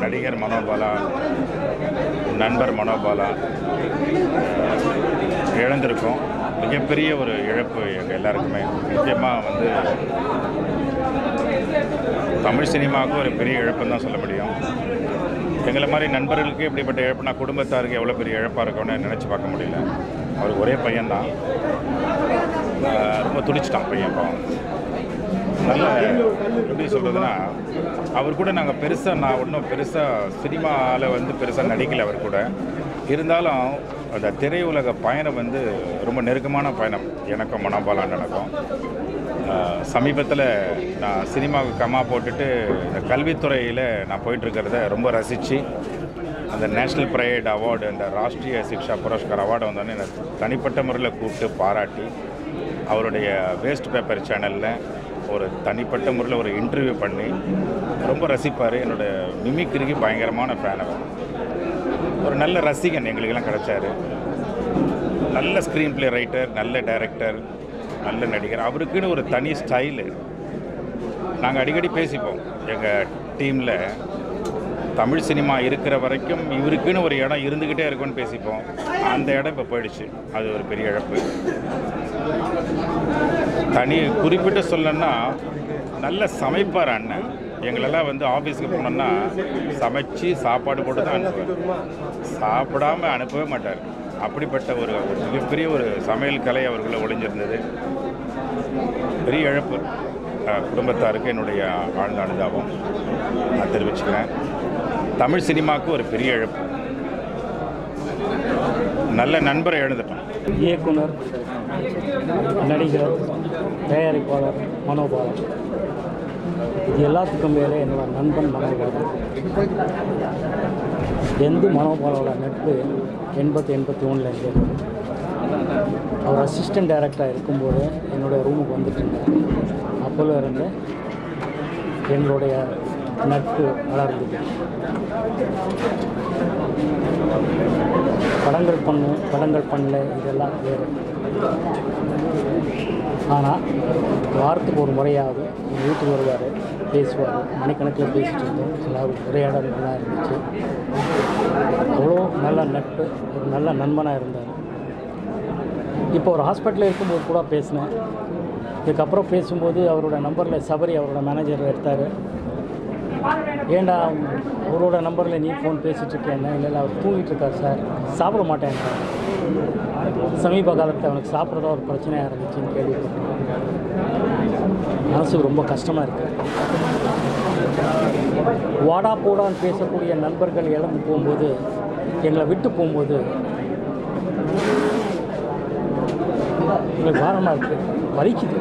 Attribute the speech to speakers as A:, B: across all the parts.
A: நடிகர் மனோபாலா நண்பர் மனோபாலா அஹ், இழந்திருக்கோம் மிகப்பெரிய ஒரு இழப்பு எங்கள் எல்லாருக்குமே முக்கியமாக வந்து தமிழ் சினிமாவுக்கு ஒரு பெரிய இழப்புன்னு தான் சொல்ல முடியும் எங்களை மாதிரி நண்பர்களுக்கு இப்படிப்பட்ட இழப்புனா குடும்பத்தாருக்கு எவ்வளோ பெரிய இழப்பாக இருக்கும்னு நினச்சி பார்க்க முடியல அவருக்கு ஒரே பையன்தான் ஆஹ் ரொம்ப துடிச்சிட்டான் பையன் பாவம் நல்ல எப்படி சொல்கிறதுனா அவர் கூட நாங்கள் பெருசாக நான் ஒன்றும் பெருசாக சினிமாவில் வந்து பெருசாக நடிக்கலை அவர் கூட இருந்தாலும் அந்த திரையுலக பயணம் வந்து ரொம்ப நெருக்கமான பயணம் எனக்கும் மனோபாலான் எனக்கும் சமீபத்தில் நான் சினிமாவுக்கு கமா போட்டுட்டு இந்த கல்வித்துறையில் நான் போயிட்டுருக்கிறத ரொம்ப ரசித்து அந்த நேஷ்னல் ப்ரைட் அவார்டு அந்த ராஷ்ட்ரிய சிக்ஷா புரஸ்கார் அவார்டை வந்தோடனே என்னை தனிப்பட்ட முறையில் கூப்பிட்டு பாராட்டி அவருடைய வேஸ்ட் பேப்பர் சேனலில் ஒரு தனிப்பட்ட முறையில் ஒரு இன்டர்வியூ பண்ணி ரொம்ப ரசிப்பார் என்னோடய மிமிக்ரிக்கு பயங்கரமான ஃபேன் அவர் ஒரு நல்ல ரசிகன் எங்களுக்கெல்லாம் கிடைச்சாரு நல்ல ஸ்க்ரீன் ப்ளே ரைட்டர் நல்ல டைரக்டர் நல்ல நடிகர் அவருக்குன்னு ஒரு தனி ஸ்டைலு நாங்கள் அடிக்கடி பேசிப்போம் எங்கள் டீமில் தமிழ் சினிமா இருக்கிற வரைக்கும் இவருக்குன்னு ஒரு இடம் இருந்துக்கிட்டே இருக்கும்னு பேசிப்போம் அந்த இடம் இப்போ போயிடுச்சு அது ஒரு பெரிய இழப்பு தனி குறிப்பிட்டு சொல்லணும்னா நல்ல சமைப்பார் அண்ணன் எங்களெல்லாம் வந்து ஆஃபீஸுக்கு போனோம்னா சமைச்சு சாப்பாடு போட்டு தான் அனுப்புவார் சாப்பிடாம அனுப்பவே மாட்டார் அப்படிப்பட்ட ஒரு ஒரு மிகப்பெரிய ஒரு சமையல் கலை அவர்களை ஒளிஞ்சிருந்தது பெரிய இழப்பு அஹ், குடும்பத்தாருக்கு என்னுடைய ஆழ்ந்த அனுதாபம் நான் தெரிவிச்சுக்கிறேன் தமிழ் சினிமாவுக்கு ஒரு பெரிய இழப்பு நல்ல நண்பரை எழுந்துட்டோம்
B: இயக்குனர் நடிகர் தயாரிப்பாளர் மனோபாலன் இது எல்லாத்துக்கும் மேலே என்னோட நண்பன் மனோபாலன் எந்த மனோபாலோட நட்பு எண்பத்தி எண்பத்தி ஒன்றில் இருக்கு அவர் அசிஸ்டன்ட் டைரக்டராக இருக்கும்போது என்னுடைய ரூமுக்கு வந்துட்டு இருந்தார் அப்போல இருந்து எங்களுடைய நட்பு வளர்ந்தது படங்கள் பண்ணு படங்கள் பண்ணல இதெல்லாம் வேறு ஆனால் வாரத்துக்கு ஒரு முறையாவது எங்கள் வீட்டுக்கு வருவார் பேசுவார் மணிக்கணக்கில் பேசிட்டு இருந்தோம் எல்லா உரையாடல் நல்லா இருந்துச்சு அவ்வளோ நல்ல நட்பு ஒரு நல்ல நண்பனாக இருந்தார் இப்போ ஒரு ஹாஸ்பிட்டலில் இருக்கும்போது கூட பேசினேன் இதுக்கப்புறம் பேசும்போது அவரோட நம்பரில் சபரி அவரோட மேனேஜர் எடுத்தார் ஏன்டா அவரோட நம்பரில் நீ ஃபோன் பேசிகிட்டு இருக்கேன் இல்லை இல்லை அவர் தூங்கிட்டு இருக்கார் சார் சாப்பிட மாட்டேன் சமீப காலத்தில் அவனுக்கு சாப்பிட்றதா ஒரு பிரச்சனையாக இருந்துச்சுன்னு கேள்விப்பட்டேன் மனசுக்கு ரொம்ப கஷ்டமாக இருக்குது வாடா போடான்னு பேசக்கூடிய நண்பர்கள் இழந்து போகும்போது எங்களை விட்டு போகும்போது எங்களுக்கு பாரமாக இருக்குது வலிக்குது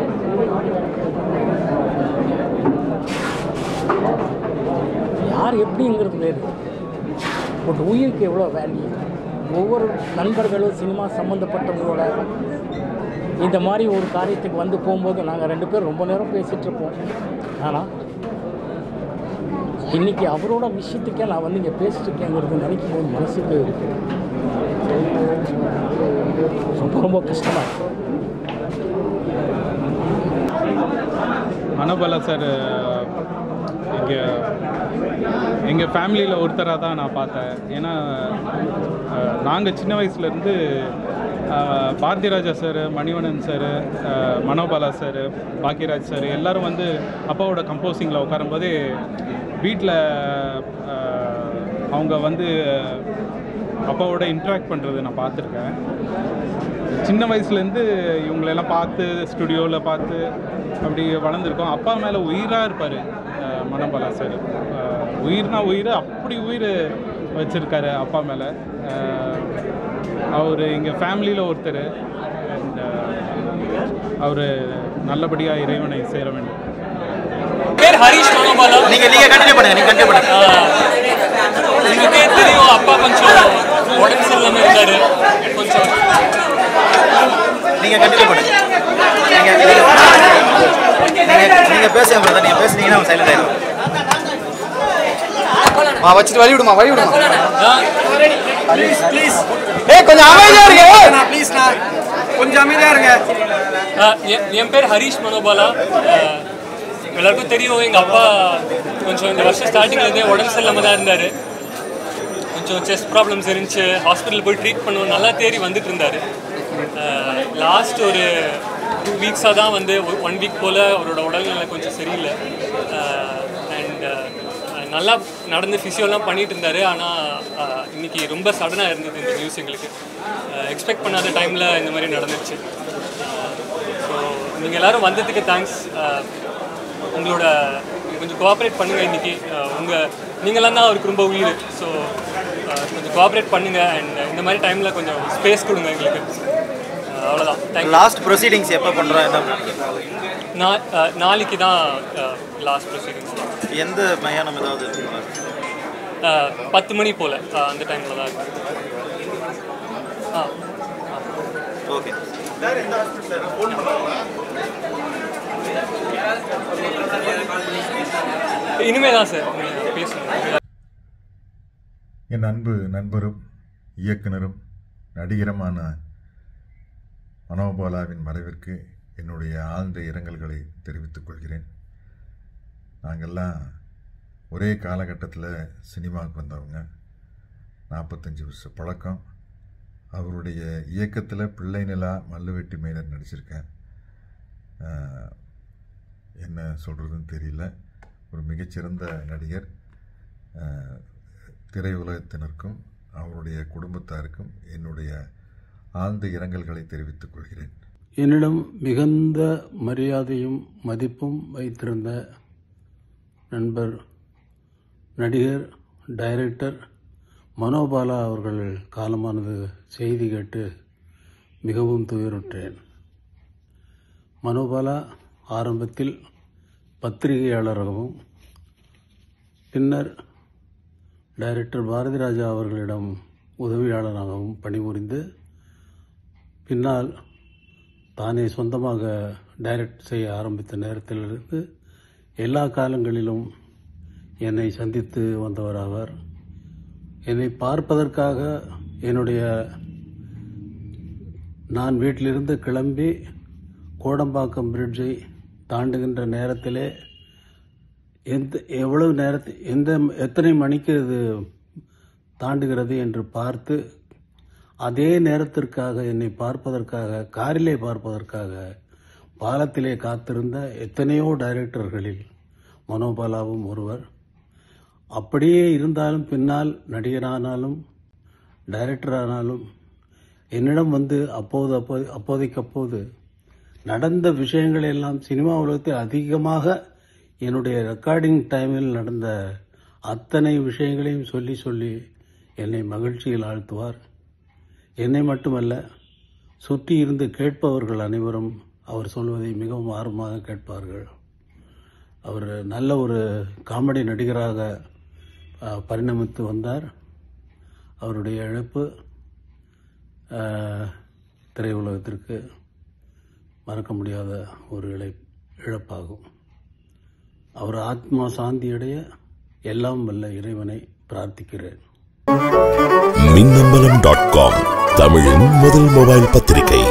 B: யார் எப்படிங்கிறது வேறு ஒரு உயிருக்கு எவ்வளோ வேல்யூ ஒவ்வொரு நண்பர்களும் சினிமா சம்மந்தப்பட்டவங்களோட இந்த மாதிரி ஒரு காரியத்துக்கு வந்து போகும்போது நாங்கள் ரெண்டு பேரும் ரொம்ப நேரம் பேசிகிட்டு இருப்போம் ஆனால் இன்றைக்கி அவரோட விஷயத்துக்கே நான் வந்து இங்கே பேசிட்டு இருக்கேங்கிறது நினைக்கும் போது மனசுக்கு ரொம்ப ரொம்ப கஷ்டமாக இருக்கு
C: மனோபாலா சார் இங்கே எங்கள் ஃபேமிலியில் ஒருத்தராக தான் நான் பார்த்தேன் ஏன்னா நாங்கள் சின்ன வயசுலேருந்து Bharathiraja sir Manivannan sir Manobala sir Bhagyaraj sir எல்லாரும் வந்து அப்பாவோட கம்போசிங்கில் உட்காரும்போதே வீட்டில் அவங்க வந்து அப்பாவோட இன்ட்ராக்ட் பண்ணுறது நான் பார்த்துருக்கேன் சின்ன வயசுலேருந்து இவங்களெல்லாம் பார்த்து ஸ்டுடியோவில் பார்த்து அப்படி வளர்ந்துருக்கோம் அப்பா மேலே உயிராக இருப்பார் மனபாலா சார் உயிர்னா உயிர் அப்படி உயிர் வச்சுருக்காரு அப்பா மேலே அவர் எங்கள் ஃபேமிலியில் ஒருத்தர் அண்ட் அவர் நல்லபடியாக இறைவனை சேர வேண்டும்
D: பேர் ஹரிஷ் மனோபாலா
E: நீங்க நீங்க கண்டினியூ பண்ணுங்க நீங்க கண்டினியூ பண்ணுங்க
D: உங்களுக்கே தெரியும் அப்பா கொஞ்சம் உடம்பு சரியில்லாம இருந்தாரு கொஞ்சம்
E: நீங்க கண்டினியூ பண்ணுங்க நீங்க நீங்க நீங்க பேசுங்க பிரதர் நீங்க பேசுனீங்கன்னா அவன் சைலண்ட் ஆயிடும்
F: மா வச்சுட்டு வழி விடுமா வழி விடுமா
D: ப்ளீஸ் ப்ளீஸ்
F: ஏய் கொஞ்சம் அமைதியா இருங்க
E: ப்ளீஸ்ண்ணா கொஞ்சம் அமைதியா இருங்க
D: என் பேர் ஹரிஷ் மனோபாலா அஹ், எல்லாருக்கும் தெரியும் எங்கள் அப்பா கொஞ்சம் இந்த வருஷம் ஸ்டார்டிங்லேருந்தே உடம்பு சரியில்லாமல் தான் இருந்தார் கொஞ்சம் செஸ்ட் ப்ராப்ளம்ஸ் இருந்துச்சு ஹாஸ்பிட்டல் போய் ட்ரீட் பண்ணுவோம் நல்லா தேறி வந்துட்டு இருந்தார் லாஸ்ட் ஒரு டூ வீக்ஸாக தான் வந்து ஒன் வீக் போல் அவரோட உடல்நிலை கொஞ்சம் சரியில்லை அண்ட் நல்லா நடந்து ஃபிசியோலாம் பண்ணிட்டு இருந்தார் ஆனால் இன்னைக்கு ரொம்ப சடனாக இருந்தது இந்த நியூஸ் எங்களுக்கு எக்ஸ்பெக்ட் பண்ணாத டைமில் இந்த மாதிரி நடந்துச்சு ஸோ நீங்கள் எல்லாரும் வந்ததுக்கு தேங்க்ஸ் உங்களோட கொஞ்சம் கோஆப்ரேட் பண்ணுங்கள் இன்றைக்கி உங்கள் நீங்களாம் தான் அவருக்கு ரொம்ப உயிர் ஸோ கொஞ்சம் கோஆப்ரேட் பண்ணுங்கள் அண்ட் இந்த மாதிரி டைமில் கொஞ்சம் ஸ்பேஸ் கொடுங்க எங்களுக்கு அஹ் அவ்வளோதான் தேங்க்யூ
E: லாஸ்ட் ப்ரொசீடிங்ஸ் எப்போ பண்ணுறோம் என்ன
D: நா அஹ் நாளைக்கு தான் லாஸ்ட் ப்ரொசீடிங்ஸ்
E: எந்த மயானம் ஏதாவது இருக்குங்களா?
D: பத்து மணி போல் அந்த டைமில் தான் இருக்கு ஆ
E: ஓகே
D: இனிமே தான் சார் பேசணும்
G: என் அன்பு நண்பரும் இயக்குனரும் நடிகருமான மனோபாலாவின் மறைவிற்கு என்னுடைய ஆழ்ந்த இரங்கல்களை தெரிவித்துக் கொள்கிறேன் நாங்கள்லாம் ஒரே காலகட்டத்தில் சினிமாவுக்கு வந்தவங்க நாற்பத்தஞ்சு வருஷ பழக்கம் அவருடைய இயக்கத்தில் பிள்ளை நிலா மல்லுவெட்டி மேனர் நடிச்சிருக்கேன் ஆஹ், என்ன சொல்கிறதுன்னு தெரியல ஒரு மிகச்சிறந்த நடிகர் ஆஹ், திரையுலகத்தினருக்கும் அவருடைய குடும்பத்தாருக்கும் என்னுடைய ஆழ்ந்த இரங்கல்களை தெரிவித்துக் கொள்கிறேன்
B: என்னிடம் மிகுந்த மரியாதையும் மதிப்பும் வைத்திருந்த நண்பர் நடிகர் டைரக்டர் மனோபாலா அவர்கள் காலமானது செய்தி கேட்டு மிகவும் துயருற்றேன் மனோபாலா ஆரம்பத்தில் பத்திரிகையாளராகவும் பின்னர் டைரக்டர் பாரதி ராஜா அவர்களிடம் உதவியாளராகவும் பணிபுரிந்து பின்னால் தானே சொந்தமாக டைரக்ட் செய்ய ஆரம்பித்த நேரத்திலிருந்து எல்லா காலங்களிலும் என்னை சந்தித்து வந்தவர் அவர் என்னை பார்ப்பதற்காக என்னுடைய நான் வீட்டிலிருந்து கிளம்பி கோடம்பாக்கம் பிரிட்ஜை தாண்டுகின்ற நேரத்திலே எந்த எவ்வளவு நேரத்து எந்த எத்தனை மணிக்கு இது தாண்டுகிறது என்று பார்த்து அதே நேரத்திற்காக என்னை பார்ப்பதற்காக காரிலே பார்ப்பதற்காக பாலத்திலே காத்திருந்த எத்தனையோ டைரக்டர்களில் மனோபாலாவும் ஒருவர் அப்படியே இருந்தாலும் பின்னால் நடிகரானாலும் டைரக்டரானாலும் என்னிடம் வந்து அப்போது அப்போது அப்போதைக்கு அப்போது நடந்த விஷயங்கள் எல்லாம் சினிமா உலகத்தில் அதிகமாக என்னுடைய ரெக்கார்டிங் டைமில் நடந்த அத்தனை விஷயங்களையும் சொல்லி சொல்லி என்னை மகிழ்ச்சியில் ஆழ்த்துவார் என்னை மட்டுமல்ல சுற்றி இருந்து கேட்பவர்கள் அனைவரும் அவர் சொல்வதை மிகவும் ஆர்வமாக கேட்பார்கள் அவர் நல்ல ஒரு காமெடி நடிகராக அஹ், பரிணமித்து வந்தார் அவருடைய இழப்பு அஹ், திரையுலகத்திற்கு மறக்க முடியாத ஒரு இழை இழப்பாகும் அவர் ஆத்மா சாந்தியடைய எல்லாம் வல்ல இறைவனை பிரார்த்திக்கிறேன்
H: மின்னம்பலம் டாட் காம் தமிழின் முதல் மொபைல் பத்திரிகை